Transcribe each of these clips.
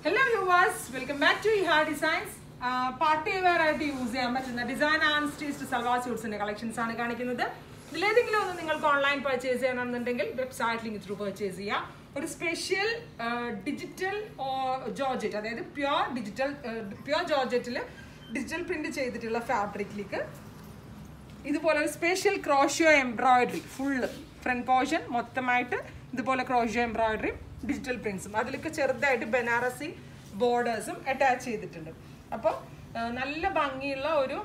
hello viewers welcome back to Eha designs party wear ആയിട്ട് use ചെയ്യാൻ പറ്റുന്ന ഡിസൈൻ ആൻഡ് സ്റ്റീസ്റ്റ് സൽവാർ സ്യൂട്ട്സിന്റെ കളക്ഷൻസ് ആണ് കാണിക്കുന്നത് ഇതിലേതെങ്കിലും ഒന്ന് നിങ്ങൾക്ക് ഓൺലൈൻ പർച്ചേസ് ചെയ്യണമെന്നുണ്ടെങ്കിൽ വെബ്സൈറ്റ് ലിങ്ക് ത്രൂ പർച്ചേസ് ചെയ്യാം ഒരു സ്പെഷ്യൽ ഡിജിറ്റൽ ജോർജറ്റ് അതായത് പ്യുവർ ഡിജിറ്റൽ പ്യുവർ ജോർജറ്റിൽ ഡിജിറ്റൽ പ്രിന്റ് ചെയ്തിട്ടുള്ള ഫാബ്രിക്കിലേക്ക് ഇതുപോലെ ഒരു special crochet embroidery full front portion മൊത്തമായിട്ട് ഇതുപോലെ ക്രോഷ്യോ എംബ്രോയിഡറി ഡിജിറ്റൽ പ്രിന്റ്സും അതിലൊക്കെ ചെറുതായിട്ട് ബനാറസി ബോർഡേഴ്സും അറ്റാച്ച് ചെയ്തിട്ടുണ്ട് അപ്പോൾ നല്ല ഭംഗിയുള്ള ഒരു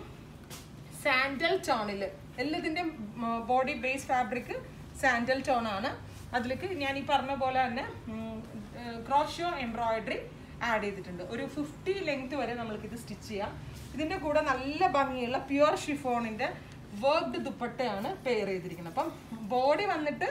സാൻഡൽ ടോണിൽ എല്ലാത്തിൻ്റെയും body base fabric sandal tone ആണ് അതിലേക്ക് ഞാൻ ഈ പറഞ്ഞ പോലെ തന്നെ ക്രോഷ്യോ എംബ്രോയിഡറി ആഡ് ചെയ്തിട്ടുണ്ട് ഒരു ഫിഫ്റ്റി ലെങ്ത് വരെ നമ്മൾക്ക് ഇത് സ്റ്റിച്ച് ചെയ്യാം ഇതിൻ്റെ കൂടെ നല്ല ഭംഗിയുള്ള പ്യുവർ ഷിഫോണിൻ്റെ വർക്ക്ഡ് ദുപ്പട്ടയാണ് പെയർ ചെയ്തിരിക്കുന്നത് അപ്പം ബോഡി വന്നിട്ട്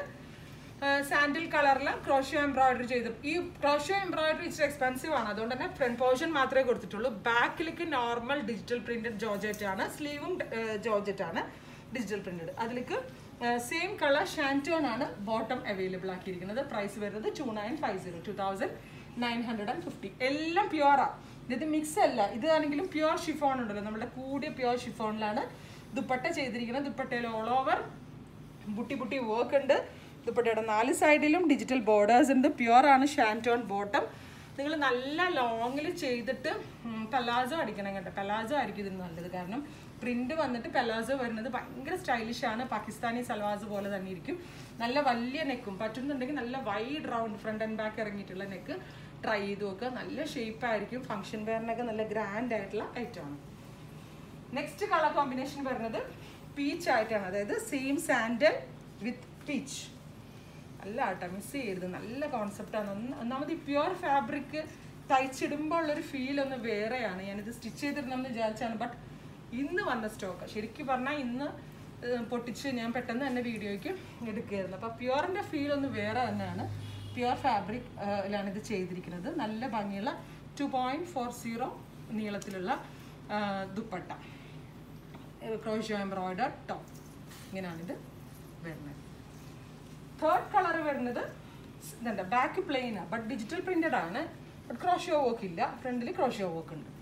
സാൻഡിൽ കളറിൽ ക്രോഷ്യോ എംബ്രോയിഡറി ചെയ്ത് ഈ ക്രോഷ്യോ എംബ്രോയിഡറി ഇച്ചിരി എക്സ്പെൻസീവ് ആണ് അതുകൊണ്ട് തന്നെ ഫ്രണ്ട് പോർഷൻ മാത്രമേ കൊടുത്തിട്ടുള്ളൂ ബാക്കിലേക്ക് നോർമൽ ഡിജിറ്റൽ പ്രിന്റഡ് ജോർജറ്റ് ആണ് സ്ലീവും ജോർജറ്റ് ആണ് ഡിജിറ്റൽ പ്രിന്റഡ് അതിലേക്ക് സെയിം കളർ ഷാൻറ്റോൺ ആണ് ബോട്ടം അവൈലബിൾ ആക്കിയിരിക്കുന്നത് പ്രൈസ് വരുന്നത് two nine five zero two thousand nine hundred and fifty എല്ലാം പ്യുവറാണ് ഇത് മിക്സ് അല്ല ഇതാണെങ്കിലും പ്യുവർ ഷിഫോൺ ഉണ്ടല്ലോ നമ്മുടെ കൂടിയ പ്യുവർ ഷിഫോണിലാണ് ദുപ്പട്ട ചെയ്തിരിക്കുന്നത് ദുപ്പട്ടയിൽ all over buti buti work ഉണ്ട് ദുപ്പട്ടയുടെ നാല് സൈഡിലും ഡിജിറ്റൽ ബോർഡേഴ്സ് ഉണ്ട് പ്യുവർ ആണ് ഷാൻറ്റോൺ ബോട്ടം നിങ്ങൾ നല്ല ലോങ്ങിൽ ചെയ്തിട്ട് പലാസോ അടിക്കണം കേട്ടോ പലാസോ ആയിരിക്കും ഇതിന് നല്ലത് കാരണം പ്രിന്റ് വന്നിട്ട് പലാസോ വരുന്നത് ഭയങ്കര സ്റ്റൈലിഷ് ആണ് പാകിസ്ഥാനി സൽവാസ് പോലെ തന്നെ ഇരിക്കും നല്ല വലിയ നെക്കും പറ്റുന്നുണ്ടെങ്കിൽ നല്ല wide round front and back ഇറങ്ങിയിട്ടുള്ള നെക്ക് ട്രൈ ചെയ്ത് നോക്കുക നല്ല ഷേപ്പ് ആയിരിക്കും ഫംഗ്ഷൻ വെയറിനൊക്കെ നല്ല ഗ്രാൻഡ് ആയിട്ടുള്ള ഐറ്റം ആണ് നെക്സ്റ്റ് കളർ കോമ്പിനേഷൻ വരുന്നത് പീച്ച് ആയിട്ടാണ് അതായത് സെയിം സാൻഡൽ വിത്ത് പീച്ച് അല്ല കേട്ടോ മിസ് ചെയ്യരുത് നല്ല കോൺസെപ്റ്റാണ് ഒന്നാമത് ഈ പ്യുവർ ഫാബ്രിക് തയ്ച്ചിടുമ്പോൾ ഉള്ളൊരു ഫീൽ ഒന്ന് വേറെയാണ് ഞാനിത് സ്റ്റിച്ച് ചെയ്തിടണമെന്ന് വിചാരിച്ചാണ് ബട്ട് ഇന്ന് വന്ന സ്റ്റോക്ക് ശരിക്കും പറഞ്ഞാൽ ഇന്ന് പൊട്ടിച്ച് ഞാൻ പെട്ടെന്ന് തന്നെ വീഡിയോയ്ക്ക് എടുക്കുകയായിരുന്നു അപ്പോൾ പ്യുവറിൻ്റെ ഫീൽ ഒന്ന് വേറെ തന്നെയാണ് പ്യുവർ ഫാബ്രിക്കിലാണ് ഇത് ചെയ്തിരിക്കുന്നത് നല്ല ഭംഗിയുള്ള ടു പോയിൻറ്റ് ഫോർ സീറോ നീളത്തിലുള്ള ദുപ്പട്ട ക്രോഷ്യോ എംബ്രോയിഡർ ടോപ്പ് ഇങ്ങനെയാണിത് വരുന്നത് തേർഡ് കളർ വരുന്നത് ഇതുണ്ട് ബാക്ക് പ്ലെയിനാണ് ബട്ട് ഡിജിറ്റൽ പ്രിന്റഡ് ആണ് ബട്ട് ക്രോഷ്യോ വർക്ക് ഇല്ല ഫ്രണ്ടിൽ ക്രോഷ്യോ വർക്ക് ഉണ്ട്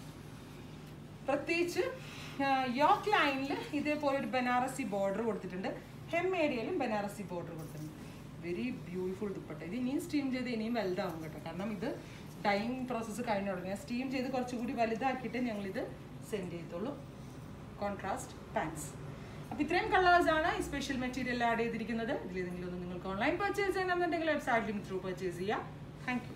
പ്രത്യേകിച്ച് യോക്ക് ലൈനിൽ ഇതേപോലെ ഒരു ബനാറസി ബോർഡർ കൊടുത്തിട്ടുണ്ട് ഹെം ഏരിയയിലും ബനാറസി ബോർഡർ കൊടുത്തിട്ടുണ്ട് വെരി ബ്യൂട്ടിഫുൾ ദുപ്പട്ട ഇത് ഇനിയും സ്റ്റീം ചെയ്ത് ഇനിയും വലുതാവും കേട്ടോ കാരണം ഇത് ഡൈങ് പ്രോസസ്സ് കഴിഞ്ഞു തുടങ്ങി സ്റ്റീം ചെയ്ത് കുറച്ചുകൂടി വലുതാക്കിയിട്ട് ഞങ്ങളിത് സെൻഡ് ചെയ്തോളൂ കോൺട്രാസ്റ്റ് പാൻസ് അപ്പോൾ ഇത്രയും കളേഴ്സ് ആണ് ഈ സ്പെഷ്യൽ മെറ്റീരിയൽ ആഡ് ചെയ്തിരിക്കുന്നത് ഇതിലേതെങ്കിലും ഒന്ന് നിങ്ങൾക്ക് ഓൺലൈൻ പർച്ചേസ് ചെയ്യണമെന്നുണ്ടെങ്കിൽ വെബ്സൈറ്റ് ലിങ്ക് ത്രൂ പർച്ചേസ് ചെയ്യാം താങ്ക്